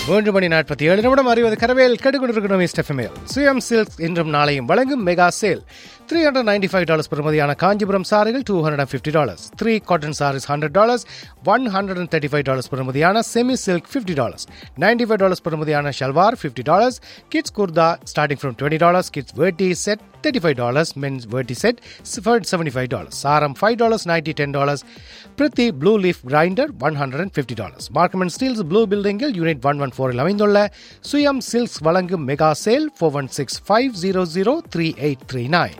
மூன்று மணி நாற்பத்தி ஏழு நிமிடம் அறிவது கரவேல் கெடுகொண்டிருக்கிறோம் எஸ்டெஃப்எம்எல் சுயம் சில்க்ஸ் இன்றும் நாளையும் வழங்கும் mega sale three hundred ninety five dollars பெறுமதியான காஞ்சிபுரம் சாரிகள் two hundred and fifty dollars three cotton saris hundred dollars one hundred and thirty five dollars பெறுமதியான semi silk fifty dollars ninety five dollars பெறுமதியான salwar fifty dollars kids kurta starting from twenty dollars kids veshti set thirty five dollars mens veshti set seventy five dollars சாரம் five dollars ninety ten dollars Preethi blue leaf grinder one hundred and fifty dollars Markham and Steeles blue பில்டிங்கில் unit one one ஃபோரில் அமைந்துள்ள Suyam silks வழங்கும் mega sale four one six five zero zero three eight three nine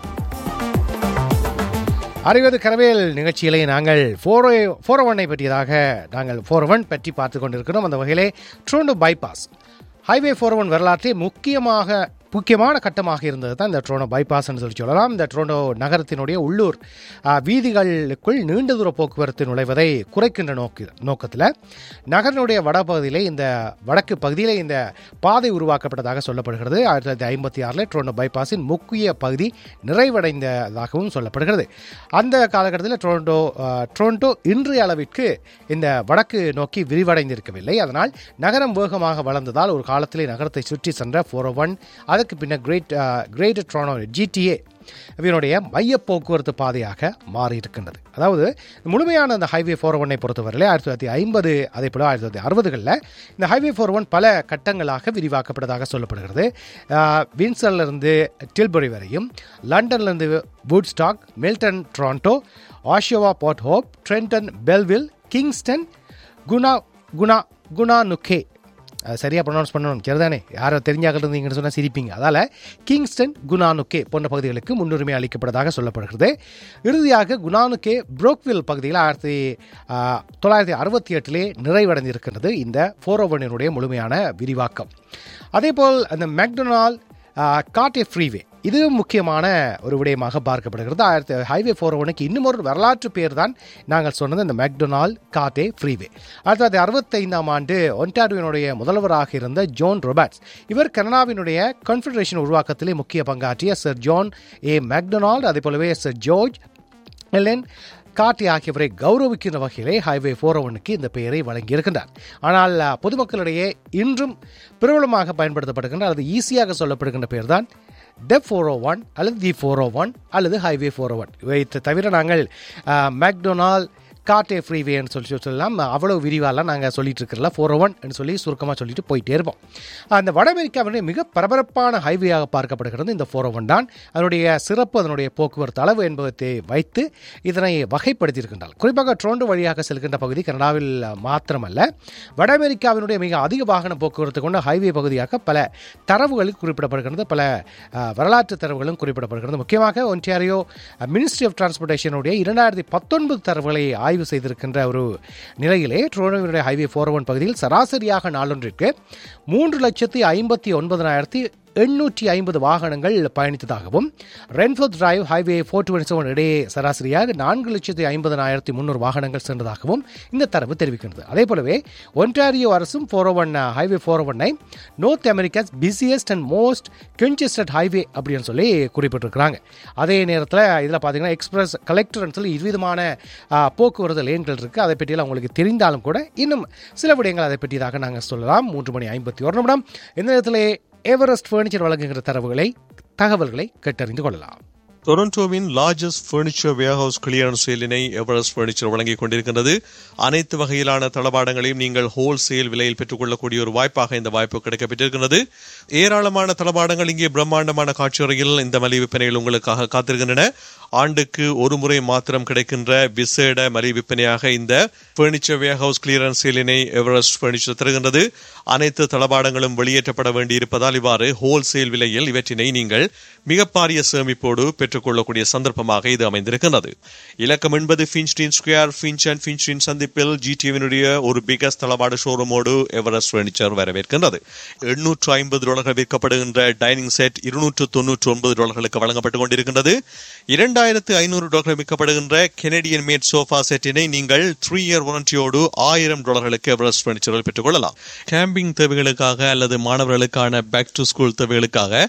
அறிவது கரவேல் நிகழ்ச்சியிலே நாங்கள் four four ஒன்னை பற்றியதாக நாங்கள் ஃபோர் ஒன் பற்றி பார்த்து கொண்டிருக்கிறோம் அந்த வகையிலே Toronto bypass highway four one வரலாற்றில் முக்கியமாக முக்கியமான கட்டமாக இருந்தது தான் இந்த ட்ரோனோ பைபாஸ்ன்னு சொல்லி சொல்லலாம் இந்த ட்ரோனோ நகரத்தினுடைய உள்ளூர் ஆ, வீதிகளுக்குள் நீண்ட தூர போக்குவரத்து நுழைவதை குறைக்கின்ற நோக்கு நோக்கத்தில் நகரனுடைய வடபகுதியிலே இந்த வடக்கு பகுதியிலே இந்த பாதை உருவாக்கப்பட்டதாக சொல்லப்படுகிறது ஆயிரத்தி தொள்ளாயிரத்தி ஐம்பத்தி ஆறில் ட்ரோனோ பைபாஸின் முக்கிய பகுதி நிறைவடைந்ததாகவும் சொல்லப்படுகிறது அந்த காலகட்டத்தில் ட்ரோண்டோ ஆ, ட்ரோண்டோ இன்றைய அளவிற்கு இந்த வடக்கு நோக்கி விரிவடைந்திருக்கவில்லை அதனால் நகரம் வேகமாக வளர்ந்ததால் ஒரு காலத்திலே நகரத்தை சுற்றி சென்ற ஃபோர் ஒன் அதற்கு பின்னர் கிரேட் கிரேட் ட்ரோனோ ஜிடிஏ இவனுடைய மைய போக்குவரத்து பாதையாக மாறி இருக்கின்றது அதாவது முழுமையான அந்த ஹைவே ஃபோர் ஒன்னை பொறுத்தவரையிலே ஆயிரத்தி தொள்ளாயிரத்தி ஐம்பது அதே போல ஆயிரத்தி தொள்ளாயிரத்தி அறுபதுகளில் இந்த ஹைவே ஃபோர் ஒன் பல கட்டங்களாக விரிவாக்கப்பட்டதாக சொல்லப்படுகிறது வின்சர்ல இருந்து டில்பரி வரையும் லண்டன்லேருந்து Woodstock Milton Toronto Oshawa Port Hope Trenton Belleville Kingston குணா குணா குணா நுக்கே அது சரியாக ப்ரொனவுன்ஸ் பண்ணணும் சரிதானே யாரோ தெரிஞ்சாக்கள் இருந்தீங்கன்னு சொன்னால் சிரிப்பீங்க அதால் கிங்ஸ்டன் குணானுக்கே போன்ற பகுதிகளுக்கு முன்னுரிமை அளிக்கப்பட்டதாக சொல்லப்படுகிறது இறுதியாக குணானுக்கே புரோக்வில் பகுதியில் ஆயிரத்தி ஆ, தொள்ளாயிரத்தி அறுபத்தி எட்டிலே நிறைவடைந்திருக்கிறது இந்த ஃபோர் ஓவனினுடைய முழுமையான விரிவாக்கம் அதேபோல் அந்த மெக்டொனால் காட்டே ஃப்ரீவே இது முக்கியமான ஒரு விடயமாக பார்க்கப்படுகிறது ஆயிரத்தி ஹைவே ஃபோர் ஒனுக்கு இன்னும் ஒரு வரலாற்று பேர் தான் நாங்கள் சொன்னது இந்த மெக்டொனால் காட்டே ஃப்ரீவே ஆயிரத்தி தொள்ளாயிரத்தி அறுபத்தைந்தாம் ஆண்டு ஒன்டாரியோனுடைய முதல்வராக இருந்த ஜோன் ரொபர்ட்ஸ் இவர் கனடாவினுடைய கான்ஃபெடரேஷன் உருவாக்கத்திலே முக்கிய பங்காற்றிய சர் ஜான் ஏ மெக்டொனால்ட் அதே போலவே சர் ஜோர்ஜ் எலென் காட்டி ஆகியவரை கௌரவிக்கின்ற வகையிலே ஹைவே ஃபோர் ஒனுக்கு இந்த பெயரை வழங்கியிருக்கின்றார் ஆனால் அஹ், பொதுமக்களிடையே இன்றும் பிரபலமாக பயன்படுத்தப்படுகின்ற அல்லது ஈஸியாக சொல்லப்படுகின்ற பெயர் தான் டெப் ஃபோர் ஓ ஒன் அல்லது தி ஃபோர் ஓ ஒன் அல்லது ஹைவே ஃபோர் ஓ ஒன் இவை தவிர நாங்கள் மேக்டொனால் காட்டே ஃப்ரீவேன்னு சொல்லி சொல்லலாம் அவ்வளோ விரிவாலாம் நாங்கள் சொல்லிட்டு இருக்கிறல ஃபோர் ஒன் சொல்லி சுருக்கமாக சொல்லிட்டு போயிட்டே இருப்போம் அந்த வட அமெரிக்காவினுடைய மிக பரபரப்பான ஹைவேயாக பார்க்கப்படுகிறது இந்த ஃபோர் ஒன் தான் அதனுடைய சிறப்பு அதனுடைய போக்குவரத்து அளவு என்பதை வைத்து இதனை வகைப்படுத்தியிருக்கின்றார் குறிப்பாக ட்ரோண்டோ வழியாக செல்கின்ற பகுதி கனடாவில் மாத்திரமல்ல வட அமெரிக்காவினுடைய மிக அதிக வாகன போக்குவரத்து கொண்ட ஹைவே பகுதியாக பல தரவுகளில் குறிப்பிடப்படுகிறது பல அஹ், வரலாற்று தரவுகளும் குறிப்பிடப்படுகிறது முக்கியமாக ஒன்டாரியோ மினிஸ்ட்ரி ஆஃப் டிரான்ஸ்போர்ட்டேஷனுடைய இரண்டாயிரத்தி பத்தொன்பது தரவுகளை ஆய்வு செய்திருக்கின்ற ஒரு நிலையிலே ட்ரோனோவினுடைய ஹைவே ஃபோர் ஒன் பகுதியில் சராசரியாக நாளொன்றிற்கு மூன்று லட்சத்தி ஐம்பத்தி ஒன்பதனாயிரத்தி எண்ணூற்றி ஐம்பது வாகனங்கள் பயணித்ததாகவும் Renforth drive highway four twenty seven இடையே சராசரியாக நான்கு லட்சத்தி ஐம்பதனாயிரத்தி முந்நூறு வாகனங்கள் சென்றதாகவும் இந்த தரவு தெரிவிக்கிறது அதே போலவே ஒன்டாரியோ அரசும் ஃபோர் ஒன் ஹைவே ஃபோர் ஒன்னை North America's busiest and most congested highway அப்படின்னு சொல்லி குறிப்பிட்டிருக்கிறாங்க அதே நேரத்தில் இதில் பார்த்தீங்கன்னா எக்ஸ்பிரஸ் கலெக்டர்னு சொல்லி இருவிதமான ஆ, போக்குவரத்து லேன்கள் இருக்குது அதை பற்றியெல்லாம் உங்களுக்கு தெரிந்தாலும் கூட இன்னும் சில விடயங்கள் அதை பற்றியதாக நாங்கள் சொல்லலாம் மூன்று மணி ஐம்பத்தி ஒரு நிமிடம் இந்த நேரத்திலே எவரெஸ்ட் ஃபர்னிச்சர் வழங்குகிற தரவுகளை தகவல்களை கேட்டறிந்து கொள்ளலாம் டொரண்டோவின் லார்ஜஸ்ட் ஃபர்னிச்சர் வேர்ஹவுஸ் கிளியரன்ஸ் சேலினை எவரெஸ்ட் ஃபர்னிச்சர் வழங்கிக் கொண்டிருக்கின்றது அனைத்து வகையிலான தளபாடங்களையும் நீங்கள் ஹோல்சேல் விலையில் பெற்றுக்கொள்ளக்கூடிய ஒரு வாய்ப்பாக இந்த வாய்ப்பு கிடைக்கப்பட்டிருக்கிறது ஏராளமான தளபாடங்கள் இங்கே பிரம்மாண்டமான காட்சியறையில் இந்த மலிவு விற்பனைகள் உங்களுக்காக காத்திருக்கின்றன ஆண்டுக்கு ஒரு முறை மாத்திரம் கிடைக்கின்ற விசேட மலிவு விற்பனையாக இந்த ஃபர்னிச்சர் வேர்ஹவுஸ் கிளியரன்ஸ் சேலினை எவரெஸ்ட் ஃபர்னிச்சர் தருகின்றது அனைத்து தளபாடங்களும் வெளியேற்றப்பட வேண்டியிருப்பதால் இவ்வாறு ஹோல்சேல் விலையில் இவற்றினை நீங்கள் மிக பாரிய சேமிப்போடு பெற்றுக்கொள்ளக்கூடிய சந்தர்ப்பமாக இது அமைந்திருக்கிறது இலக்கம் என்பது Finchdene square Finch and Finchdene சந்திப்பில் ஜிடிவினுடைய ஒரு பிகஸ்ட் தளபாட ஷோரூமோடு எவரெஸ்ட் ஃபர்னிச்சர் வரவேற்கின்றது எண்ணூற்று ஐம்பது டாலர்கள் விற்கப்படுகின்ற டைனிங் செட் இருநூற்று தொன்னூற்று ஒன்பது டாலர்களுக்கு வழங்கப்பட்டுக் கொண்டிருக்கின்றது இரண்டாயிரத்து ஐநூறு டாலர்கள் விற்கப்படுகின்ற கெனடியன் மேட் சோஃபா செட்டினை நீங்கள் த்ரீ இயர் வாரண்டியோடு ஆயிரம் டாலர்களுக்கு எவரெஸ்ட் ஃபர்னிச்சரில் பெற்றுக்கொள்ளலாம் கேம்பிங் தேவைகளுக்காக அல்லது மாணவர்களுக்கான பேக் டு ஸ்கூல் தேவைகளுக்காக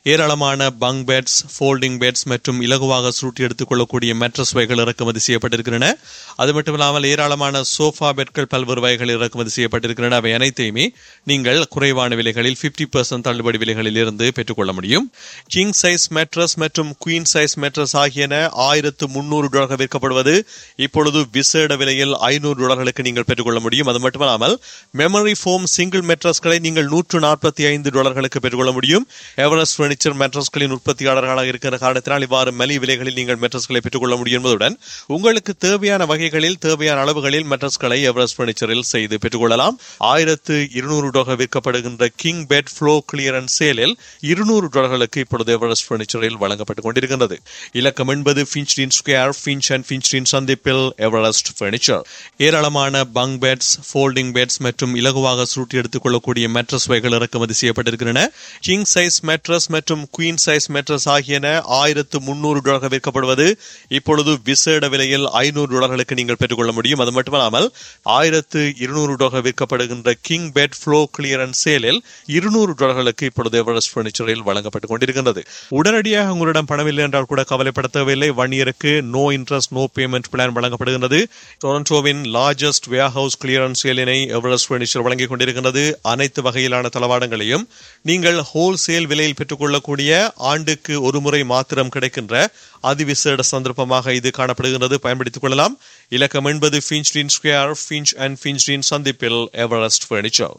ஏராளமான பங்க் பெட்ஸ் ஃபோல்டிங் பெட்ஸ் மற்றும் இலகுவாக சுருட்டி எடுத்துக் கொள்ளக்கூடிய மேட்ரஸ் வகைகள் இறக்குமதி செய்யப்பட்டிருக்கின்றன அது மட்டுமில்லாமல் ஏராளமான சோஃபா பெட்கள் பல்வேறு வகைகள் இறக்குமதி செய்யப்பட்டிருக்கின்றன அவை அனைத்தையுமே நீங்கள் குறைவான விலைகளில் பிப்டி பெர்சன்ட் தள்ளுபடி விலைகளில் இருந்து பெற்றுக்கொள்ள முடியும் கிங் சைஸ் மேட்ரஸ் மற்றும் குயின் சைஸ் மேட்ரஸ் ஆகியன ஆயிரத்து முன்னூறு டாலர்கள் விற்கப்படுவது இப்பொழுது விசேட விலையில் ஐநூறு டாலர்களுக்கு நீங்கள் பெற்றுக்கொள்ள முடியும் அது மட்டுமல்லாமல் மெமரி ஃபோம் சிங்கிள் மேட்ரஸ்களை நீங்கள் நூற்று நாற்பத்தி ஐந்து டாலர்களுக்கு பெற்றுக்கொள்ள முடியும் எவரெஸ்ட் பர்னிச்சர் மேட்ரஸ்களின் உற்பத்தியாளர்களாக இருக்கிற காரணத்தினால் இவ்வாறு மலி விலைகளில் நீங்கள் மேட்ரஸ்களை பெற்றுக்கொள்ள முடியும் என்பதுடன் உங்களுக்கு தேவையான வகைகளில் தேவையான அளவுகளில் மேட்ரஸ்களை எவரெஸ்ட் பர்னிச்சரில் செய்து பெற்றுக்கொள்ளலாம் ஆயிரத்து இருநூறு டாலர் விற்கப்படுகின்ற கிங் பெட் ஃப்ளோ கிளியரன்ஸ் சேலில் இருநூறு டாலர்களுக்கு இப்பொழுது எவரெஸ்ட் பர்னிச்சரில் வழங்கப்பட்டுக் கொண்டிருக்கின்றது இலக்கம் என்பது Finchdene square Finch and Finchdene சந்திப்பில் எவரெஸ்ட் பர்னிச்சர் ஏராளமான பங்க் பெட்ஸ் ஃபோல்டிங் பெட்ஸ் மற்றும் இலகுவாக சுருட்டி எடுத்துக் கொள்ளக்கூடிய மேட்ரஸ் வகைகள் இறக்குமதி செய்யப்பட்டிருக்கின்றன கிங் சைஸ் மேட்ரஸ் மற்றும் குயின் சைஸ் மேட்ரஸ் ஆகியன ஆயிரத்து முன்னூறு டாலர்கள் விற்கப்படுவது இப்பொழுது விசேட விலையில் ஐநூறு டாலர்களுக்கு நீங்கள் பெற்றுக்கொள்ள முடியும் அது மட்டுமல்லாமல் ஆயிரத்து இருநூறு டாலர்கள் விற்கப்படுகின்ற கிங் பெட் ஃப்ளோ கிளியரன்ஸ் சேலில் இருநூறு டாலர்களுக்கு இப்பொழுது எவரெஸ்ட் பர்னிச்சரில் வழங்கப்பட்டுக் கொண்டிருக்கின்றது உடனடியாக உங்களிடம் பணமில்லை என்றால் கூட கவலைப்பட தேவையில்லை ஒன் இயருக்கு no interest no payment plan வழங்கப்படுகின்றது டொரண்டோவின் லார்ஜஸ்ட் வேர் ஹவுஸ் கிளியரன்ஸ் சேலினை எவரெஸ்ட் பர்னிச்சர் வழங்கிக் கொண்டிருக்கின்றது அனைத்து வகையிலான தளவாடங்களையும் நீங்கள் ஹோல்சேல் விலையில் பெற்றுக்கொள்ளக்கூடிய ஆண்டுக்கு ஒரு முறை மாத்திரம் கிடைக்கின்ற அதிவிசேட சந்தர்ப்பமாக இது காணப்படுகின்றது பயன்படுத்திக் கொள்ளலாம் இலக்கம் என்பது Finchdene square Finch and Finchdene சந்திப்பில் எவரெஸ்ட் பர்னிச்சர்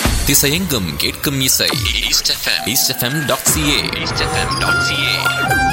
திசையெங்கும் கேட்கும் இசை East FM East FM dot CA East FM dot CA